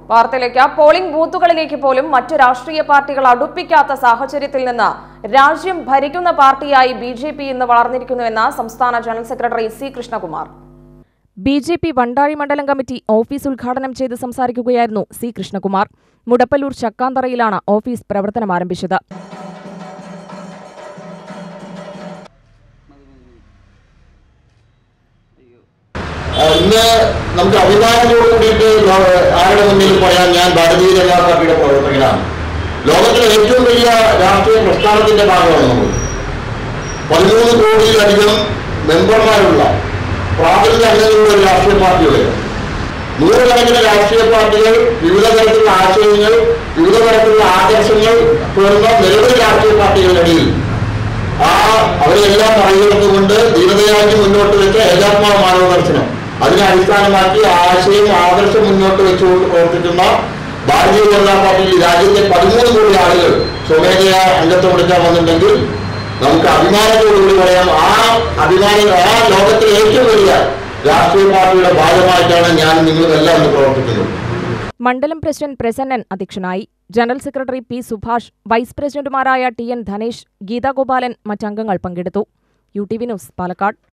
വാർത്തയിലേക്ക് പോളിംഗ് ബൂത്തുകളിലേക്ക് പോലും മറ്റു രാഷ്ട്രീയ പാർട്ടികൾ അടുപ്പിക്കാത്ത സാഹചര്യത്തിൽ നിന്ന് രാജ്യം ഭരിക്കുന്ന പാർട്ടിയായി ബി ജെ പി ഇന്ന് വളർന്നിരിക്കുന്നുവെന്ന് സംസ്ഥാന general secretary C Krishnakumar B J P Vandazhi മണ്ഡലം കമ്മിറ്റി ഓഫീസ് ഉദ്ഘാടനം ചെയ്ത് സംസാരിക്കുകയായിരുന്നു സി കൃഷ്ണകുമാർ മുടപ്പല്ലൂർ ചക്കാന്തറയിലാണ് ഓഫീസ് പ്രവർത്തനം ആരംഭിച്ചത് ഇന്ന് നമുക്ക് അഭിമാനത്തോടു കൂടിയിട്ട് ലോ- ആരുടെ മുന്നിൽ പറയാൻ ഞാൻ ഭാരതീയ ജനതാ പാർട്ടിയുടെ പ്രവർത്തകനാണ് ലോകത്തിലെ ഏറ്റവും വലിയ രാഷ്ട്രീയ പ്രസ്ഥാനത്തിന്റെ ഭാഗമാണ് നമ്മൾ പതിമൂന്ന് കോടിയിലധികം മെമ്പർമാരുള്ള പ്രാഥമിക അംഗങ്ങളുള്ള ഒരു രാഷ്ട്രീയ പാർട്ടിയുടെ നൂറുകണക്കിന് രാഷ്ട്രീയ പാർട്ടികൾ വിവിധ തരത്തിലുള്ള ആശയങ്ങൾ വിവിധ തരത്തിലുള്ള ആദർശങ്ങൾ പേർന്ന നിരവധി രാഷ്ട്രീയ പാർട്ടികളുടെ ഇടയിൽ ആ അവരെല്ലാം മറികടന്നുകൊണ്ട് ദീനദയാലിന് മുന്നോട്ട് വെച്ച ഏകാത്മാ മാനവദർശനം അതിനെ അടിസ്ഥാനമാക്കി ആശയം ആദർശം മുന്നോട്ട് വെച്ചുകൊണ്ട് പ്രവർത്തിക്കുന്ന ഭാരതീയ ജനതാ പാർട്ടിയിൽ രാജ്യത്തെ പതിമൂന്ന് കോടി ആളുകൾ സ്വമേധയാ അംഗത്വം എടുക്കാൻ വന്നിട്ടുണ്ടെങ്കിൽ നമുക്ക് അഭിമാനത്തോടുകൂടി പറയാം ആ അഭിമാനം ആ ലോകത്തിലെ ഏറ്റവും വലിയ രാഷ്ട്രീയ പാർട്ടിയുടെ ഭാഗമായിട്ടാണ് ഞാൻ നിങ്ങളെല്ലാം ഇന്ന് പ്രവർത്തിക്കുന്നത് മണ്ഡലം പ്രസിഡന്റ് പ്രസന്നൻ അധ്യക്ഷനായി general secretary P Subhash vice പ്രസിഡന്റുമാരായ ടി എൻ ധനേഷ് ഗീതാഗോപാലൻ മറ്റംഗങ്ങൾ പങ്കെടുത്തു U T V news Palakkad